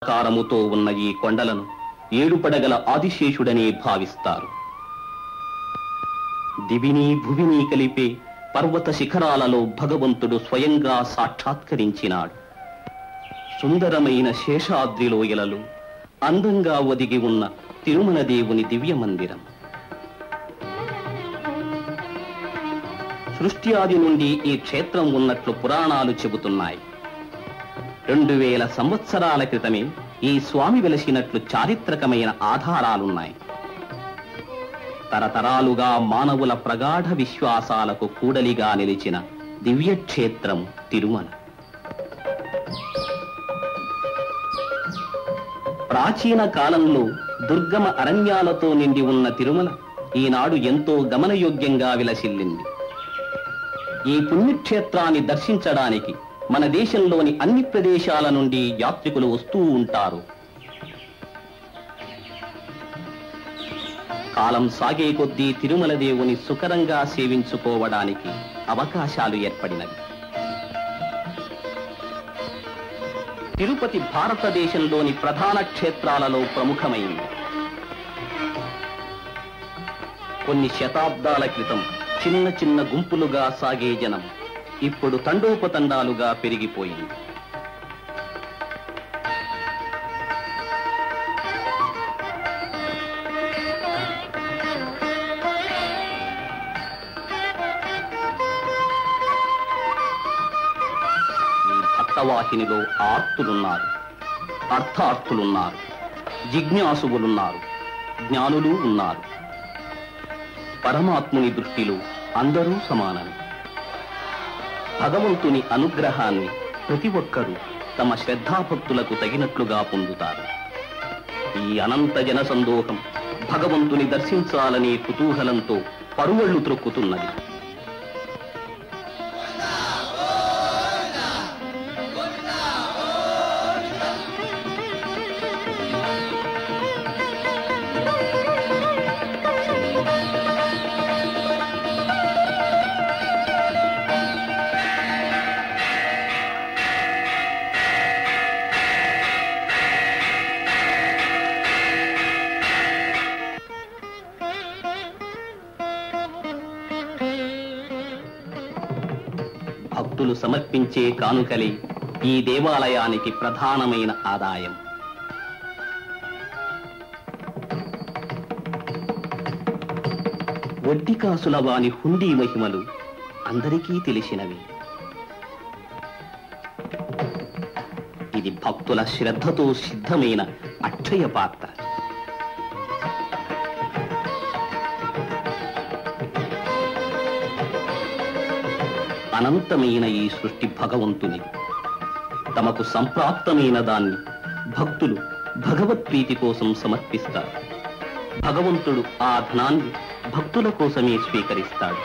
ఆకారముతో ఉన్న ఈ కొండలను ఏడుపడగల ఆదిశేషుడనే భావిస్తారు దివిని భువిని కలిపే పర్వత శిఖరాలలో భగవంతుడు స్వయంగా సాక్షాత్కరించినాడు సుందరమైన శేషాద్రి లోయలలో అందంగా ఒదిగి ఉన్న తిరుమల దేవుని దివ్య మందిరం సృష్టి ఆది నుండి ఈ క్షేత్రం ఉన్నట్లు పురాణాలు చెబుతున్నాయి రెండు వేల సంవత్సరాల క్రితమే ఈ స్వామి వెలసినట్లు చారిత్రకమైన ఆధారాలున్నాయి తరతరాలుగా మానవుల ప్రగాఢ విశ్వాసాలకు కూడలిగా నిలిచిన దివ్యక్షేత్రం తిరుమల ప్రాచీన కాలంలో దుర్గమ అరణ్యాలతో నిండి ఉన్న తిరుమల ఈనాడు ఎంతో గమనయోగ్యంగా విలసిల్లింది ఈ పుణ్యక్షేత్రాన్ని దర్శించడానికి మన దేశంలోని అన్ని ప్రదేశాల నుండి యాత్రికులు వస్తూ ఉంటారు కాలం సాగే కొద్దీ తిరుమల దేవుని సుకరంగా సేవించుకోవడానికి అవకాశాలు ఏర్పడినవి తిరుపతి భారతదేశంలోని ప్రధాన క్షేత్రాలలో ప్రముఖమైంది కొన్ని శతాబ్దాల క్రితం చిన్న చిన్న గుంపులుగా సాగే జనం ఇప్పుడు తండోపతండాలుగా పెరిగిపోయింది ఈ భక్తవాహినిలో ఆర్తులున్నారు అర్థార్థులున్నారు జిజ్ఞాసువులున్నారు జ్ఞానులు ఉన్నారు పరమాత్ముని దృష్టిలో అందరూ సమానమే భగవంతుని అనుగ్రహాన్ని ప్రతి ఒక్కరూ తమ శ్రద్ధాభక్తులకు తగినట్లుగా పొందుతారు ఈ అనంత జన సందోహం భగవంతుని దర్శించాలనే కుతూహలంతో పరువళ్లు త్రొక్కుతున్నది భక్తులు సమర్పించే కానుకలే ఈ దేవాలయానికి ప్రధానమైన ఆదాయం వడ్డీ కాసుల వాని హుండీ మహిమలు అందరికీ తెలిసినవి ఇది భక్తుల శ్రద్ధతో సిద్ధమైన అక్షయ పాత్ర అనంతమైన ఈ సృష్టి భగవంతుని తమకు సంప్రాప్తమైన దాన్ని భక్తులు భగవత్ప్రీతి కోసం సమర్పిస్తారు భగవంతుడు ఆ ధనాన్ని భక్తుల కోసమే స్వీకరిస్తాడు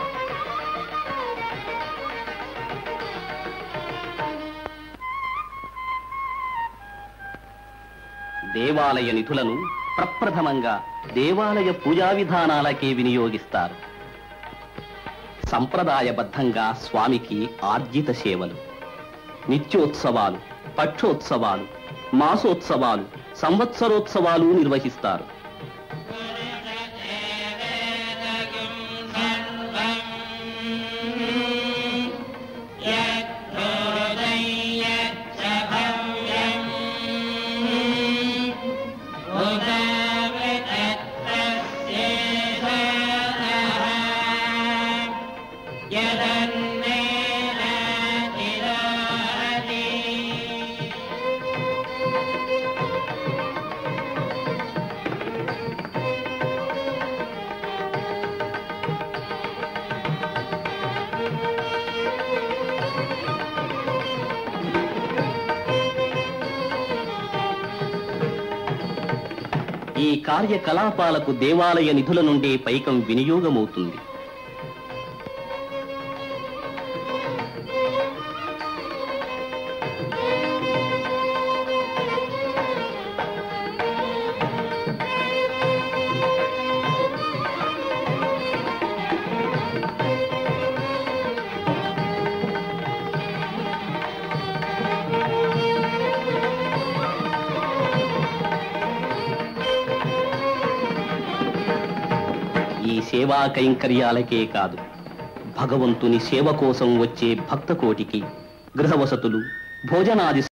దేవాలయ నిధులను ప్రప్రథమంగా దేవాలయ పూజా విధానాలకే వినియోగిస్తారు సంప్రదాయబద్ధంగా స్వామికి ఆర్జిత సేవలు నిత్యోత్సవాలు పక్షోత్సవాలు మాసోత్సవాలు సంవత్సరోత్సవాలు నిర్వహిస్తారు ఈ కార్యకలాపాలకు దేవాలయ నిధుల నుండే పైకం వినియోగమవుతుంది ఈ సేవా కైంకర్యాలకే కాదు భగవంతుని సేవ కోసం వచ్చే భక్త కోటికి గృహవసతులు భోజనాది